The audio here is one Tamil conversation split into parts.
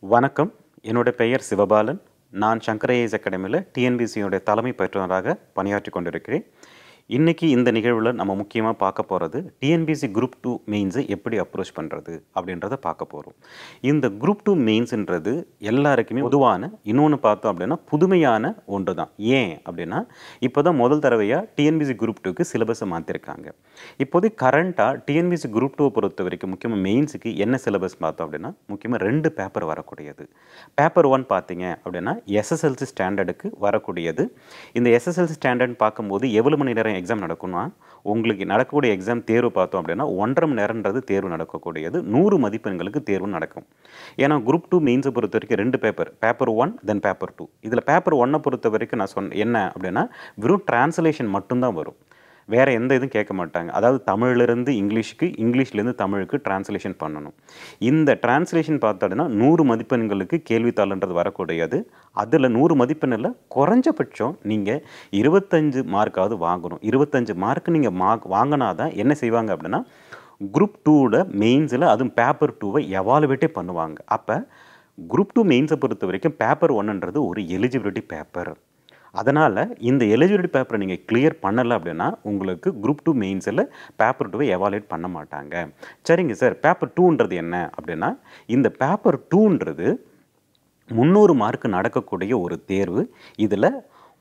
வணக்கம் என்னோட பெயர் சிவபாலன் நான் சங்கர ஐஏஎஸ் அகாடமியில் டிஎன்பிசியோட தலைமை பயிற்றுனராக பணியாற்றி கொண்டிருக்கிறேன் இன்றைக்கி இந்த நிகழ்வில் நம்ம முக்கியமாக பார்க்க போகிறது டிஎன்பிசி குரூப் டூ மெயின்ஸை எப்படி அப்ரோச் பண்ணுறது அப்படின்றத பார்க்க போகிறோம் இந்த குரூப் டூ மெயின்ஸுன்றது எல்லாருக்குமே பொதுவான இன்னொன்று பார்த்தோம் அப்படின்னா புதுமையான ஒன்று தான் ஏன் அப்படின்னா இப்போ தான் முதல் தடவையாக டிஎன்பிசி குரூப் டூக்கு சிலபஸை மாற்றிருக்காங்க இப்போது கரண்ட்டாக டிஎன்பிசி குரூப் டூவை பொறுத்த வரைக்கும் முக்கியமாக மெயின்ஸுக்கு என்ன சிலபஸ் பார்த்தோம் அப்படின்னா முக்கியமாக ரெண்டு பேப்பர் வரக்கூடியது பேப்பர் ஒன் பார்த்தீங்க அப்படின்னா எஸ்எஸ்எல்சி ஸ்டாண்டர்டுக்கு வரக்கூடியது இந்த எஸ்எஸ்எல்சி ஸ்டாண்டர்ட் பார்க்கும்போது எவ்வளோ மணி நேரம் எக்ஸாம் நடக்கும்னா உங்களுக்கு நடக்கக்கூடிய எக்ஸாம் தேர்வு பார்த்தோம் அப்படின்னா ஒன்றரை மணி நேரன்றது தேர்வு நடக்கக்கூடியது நூறு மதிப்பெண்களுக்கு தேர்வு நடக்கும் ஏன்னா குரூப் டூ மெயின்ஸை பொறுத்த வரைக்கும் ரெண்டு paper paper one then paper two இதில் பேப்பர் ஒன்னை பொறுத்த வரைக்கும் நான் சொன்ன என்ன அப்படின்னா வெறும் டிரான்ஸ்லேஷன் மட்டும்தான் வரும் வேறு எந்த இதுவும் கேட்க மாட்டாங்க அதாவது தமிழ்லேருந்து இங்கிலீஷுக்கு இங்கிலீஷ்லேருந்து தமிழுக்கு டிரான்ஸ்லேஷன் பண்ணணும் இந்த டிரான்ஸ்லேஷன் பார்த்தோன்னா நூறு மதிப்பெண்களுக்கு கேள்வித்தாள்ன்றது வரக்கூடியது அதில் நூறு மதிப்பெண்ணில் குறைஞ்சபட்சம் நீங்கள் இருபத்தஞ்சு மார்க்காவது வாங்கணும் இருபத்தஞ்சு மார்க் நீங்கள் மார்க் வாங்கினா தான் என்ன செய்வாங்க அப்படின்னா குரூப் டூவோட மெயின்ஸில் அதுவும் பேப்பர் டூவை எவாலுவேட்டே பண்ணுவாங்க அப்போ குரூப் டூ மெயின்ஸை பொறுத்த வரைக்கும் பேப்பர் ஒன்றுன்றது ஒரு எலிஜிபிலிட்டி பேப்பர் அதனால் இந்த எலிஜிபிலிட்டி பேப்பரை நீங்கள் கிளியர் பண்ணலை அப்படின்னா உங்களுக்கு குரூப் டூ மெயின்ஸில் பேப்பர் டூவை எவாலுவேட் பண்ண மாட்டாங்க சரிங்க சார் பேப்பர் டூன்றது என்ன அப்படின்னா இந்த பேப்பர் டூன்றது முந்நூறு மார்க் நடக்கக்கூடிய ஒரு தேர்வு இதில்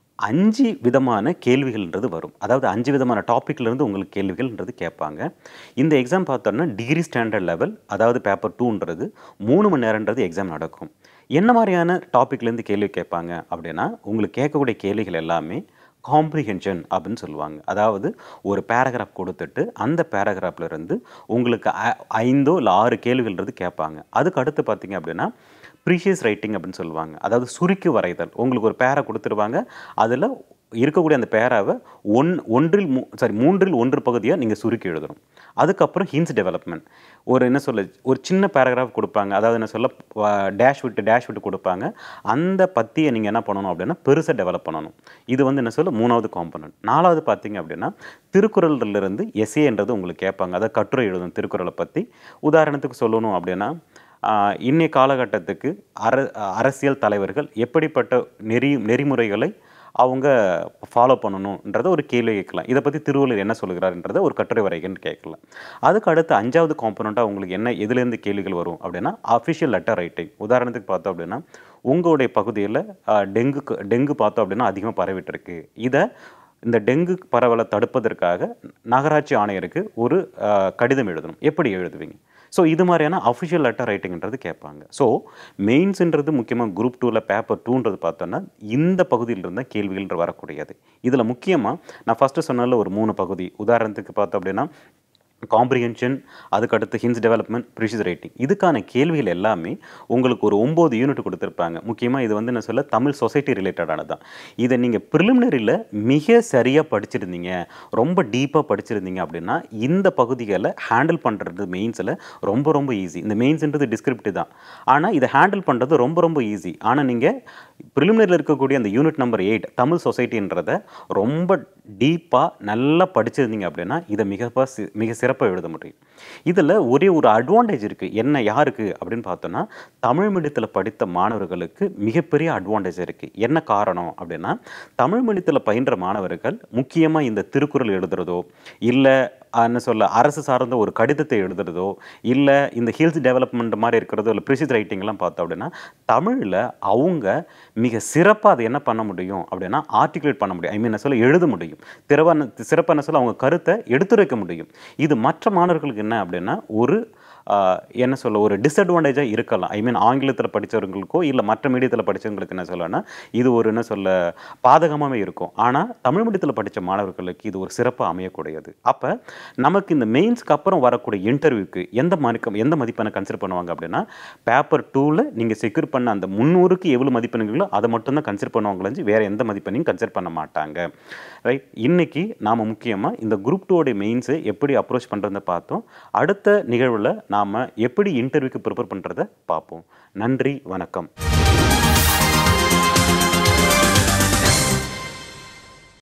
அஞ்சு விதமான கேள்விகள்ன்றது வரும் அதாவது அஞ்சு விதமான டாப்பிக்லேருந்து உங்களுக்கு கேள்விகள்ன்றது கேட்பாங்க இந்த எக்ஸாம் பார்த்தோன்னா டிகிரி ஸ்டாண்டர்ட் லெவல் அதாவது பேப்பர் டூன்றது மூணு மணி நேரன்றது எக்ஸாம் நடக்கும் என்ன மாதிரியான டாப்பிக்லேருந்து கேள்வி கேட்பாங்க அப்படின்னா உங்களுக்கு கேட்கக்கூடிய கேள்விகள் எல்லாமே காம்ப்ரிஹென்ஷன் அப்படின்னு சொல்லுவாங்க அதாவது ஒரு பேராகிராஃப் கொடுத்துட்டு அந்த பேராகிராஃப்ல இருந்து உங்களுக்கு ஐ- ஐந்தோ இல்லை ஆறு கேள்விகள்ன்றது கேட்பாங்க அதுக்கு அடுத்து பார்த்தீங்க அப்படின்னா ப்ரீஷியஸ் ரைட்டிங் அப்படின்னு சொல்லுவாங்க அதாவது சுருக்கி வரைதல் உங்களுக்கு ஒரு பேரை கொடுத்துருவாங்க அதில் இருக்கக்கூடிய அந்த பேராவை ஒன் ஒன்றில் மூ சாரி மூன்றில் ஒன்று பகுதியாக நீங்கள் சுருக்கி எழுதணும் அதுக்கப்புறம் ஹின்ஸ் டெவலப்மெண்ட் ஒரு என்ன சொல்ல ஒரு சின்ன பேராகிராஃப் கொடுப்பாங்க அதாவது என்ன சொல்ல டேஷ் விட்டு டேஷ் விட்டு கொடுப்பாங்க அந்த பத்தியை நீங்கள் என்ன பண்ணணும் அப்படின்னா பெருசாக டெவலப் பண்ணணும் இது வந்து என்ன சொல்ல மூணாவது காம்பனன்ட் நாலாவது பார்த்தீங்க அப்படின்னா திருக்குறள்லேருந்து எஸ்ஏன்றது உங்களுக்கு கேட்பாங்க அதாவது கட்டுரை எழுதணும் திருக்குறளை பற்றி உதாரணத்துக்கு சொல்லணும் அப்படின்னா ஆஹ், இன்னைய காலகட்டத்துக்கு அர அரசியல் தலைவர்கள் எப்படிப்பட்ட நெறி நெறிமுறைகளை அவங்க ஃபாலோ பண்ணணுன்றத ஒரு கேள்வி கேட்கலாம் இதை பற்றி திருவள்ளுவர் என்ன சொல்கிறாருன்றதை ஒரு கட்டுரை வரைகன்னு கேட்கலாம் அதுக்கு அடுத்து அஞ்சாவது காம்பனண்ட்டாக உங்களுக்கு என்ன எதுலேருந்து கேள்விகள் வரும் அப்படின்னா அஃபிஷியல் லெட்டர் ரைட்டிங் உதாரணத்துக்கு பார்த்தோம் அப்படின்னா உங்களுடைய பகுதியில் டெங்கு டெங்கு பார்த்தோம் அப்படின்னா அதிகமாக பரவிட்டு இருக்கு இதை இந்த டெங்கு பரவலை தடுப்பதற்காக நகராட்சி ஆணையருக்கு ஒரு ஆஹ், கடிதம் எழுதணும் எப்படி எழுதுவீங்க ஸோ இது மாதிரியான அஃபிஷியல் லெட்டர் ரைட்டிங்ன்றது கேட்பாங்க ஸோ மெயின்ஸுன்றது முக்கியமாக குரூப் டூவில் பேப்பர் டூன்றது பார்த்தோன்னா இந்த பகுதியிலிருந்து தான் கேள்விகள்ன்ற வரக்கூடியது இதில் முக்கியமாக நான் ஃபஸ்ட்டு சொன்னதில் ஒரு மூணு பகுதி உதாரணத்துக்கு பார்த்தோம் அப்படின்னா காம்ப்ரிஹென்ஷன் அதுக்கடுத்து ஹின்ஸ் டெவலப்மெண்ட் ப்ரிஷிஸ் ரைட்டிங் இதுக்கான கேள்விகள் எல்லாமே உங்களுக்கு ஒரு ஒம்பது யூனிட் கொடுத்துருப்பாங்க முக்கியமாக இது வந்து என்ன சொல்ல தமிழ் சொசைட்டி ரிலேட்டடானது தான் இதை நீங்கள் ப்ரிலிமினரியில் மிக சரியாக படிச்சிருந்தீங்க ரொம்ப டீப்பாக படிச்சிருந்தீங்க அப்படின்னா இந்த பகுதிகளை ஹேண்டில் பண்ணுறது மெயின்ஸில் ரொம்ப ரொம்ப ஈஸி இந்த மெயின்ஸ்ன்றது டிஸ்கிரிப்டிவ் தான் ஆனால் இதை ஹேண்டில் பண்ணுறது ரொம்ப ரொம்ப ஈஸி ஆனால் நீங்கள் ப்ரிலிமினரியில் இருக்கக்கூடிய அந்த யூனிட் நம்பர் எயிட் தமிழ் சொசைட்டின்றத ரொம்ப டீப்பாக நல்லா படிச்சிருந்தீங்க அப்படின்னா இதை மிக ப- சி- மிக சிறப்பாக எழுத முடியும் இதில் ஒரே ஒரு அட்வான்டேஜ் இருக்குது என்ன யாருக்கு அப்படின்னு பார்த்தோன்னா தமிழ் மீடியத்தில் படித்த மாணவர்களுக்கு மிகப்பெரிய அட்வான்டேஜ் இருக்குது என்ன காரணம் அப்படின்னா தமிழ் மீடியத்தில் பயின்ற மாணவர்கள் முக்கியமாக இந்த திருக்குறள் எழுதுறதோ இல்லை என்ன சொல்ல அரசு சார்ந்த ஒரு கடிதத்தை எழுதுறதோ இல்லை இந்த ஹில்ஸ் டெவலப்மெண்ட் மாதிரி இருக்கிறதோ இல்லை ப்ரிசிஸ் ரைட்டிங்லாம் பார்த்தோம் அப்படின்னா தமிழில் அவங்க மிக சிறப்பாக அதை என்ன பண்ண முடியும் அப்படின்னா ஆர்டிகுலேட் பண்ண முடியும் ஐ மீன் சொல்ல எழுத முடியும் திறவான சிறப்பான சொல்ல அவங்க கருத்தை எடுத்துரைக்க முடியும் இது மற்ற மாணவர்களுக்கு என்ன அப்படின்னா ஒரு ஆஹ், என்ன சொல்ல ஒரு டிஸ்அட்வான்டேஜாக இருக்கலாம் ஐ மீன் ஆங்கிலத்தில் படித்தவர்களுக்கோ இல்லை மற்ற மீடியத்தில் படித்தவங்களுக்கு என்ன சொல்லனா இது ஒரு என்ன சொல்ல பாதகமாகவே இருக்கும் ஆனால் தமிழ் மீடியத்தில் படித்த மாணவர்களுக்கு இது ஒரு சிறப்பாக அமையக்கூடியது அப்போ நமக்கு இந்த மெயின்ஸ்க்கு அப்புறம் வரக்கூடிய இன்டர்வியூக்கு எந்த மார்க்கம் எந்த மதிப்பெண்ணை கன்சிடர் பண்ணுவாங்க அப்படின்னா பேப்பர் டூவில் நீங்கள் செக்யூர் பண்ண அந்த முந்நூறுக்கு எவ்வளோ மதிப்பெண்களோ அதை மட்டும்தான் கன்சிடர் பண்ணுவாங்களே வேறு எந்த மதிப்பெண்ணையும் கன்சிடர் பண்ண மாட்டாங்க ரைட் இன்னைக்கு நாம் முக்கியமாக இந்த குரூப் டூவோடைய மெயின்ஸை எப்படி அப்ரோச் பண்ணுறதை பார்த்தோம் அடுத்த நிகழ்வில் நாம் எப்படி இன்டர்வியூக்கு ப்ரிப்பேர் பண்ணுறதை பார்ப்போம் நன்றி வணக்கம்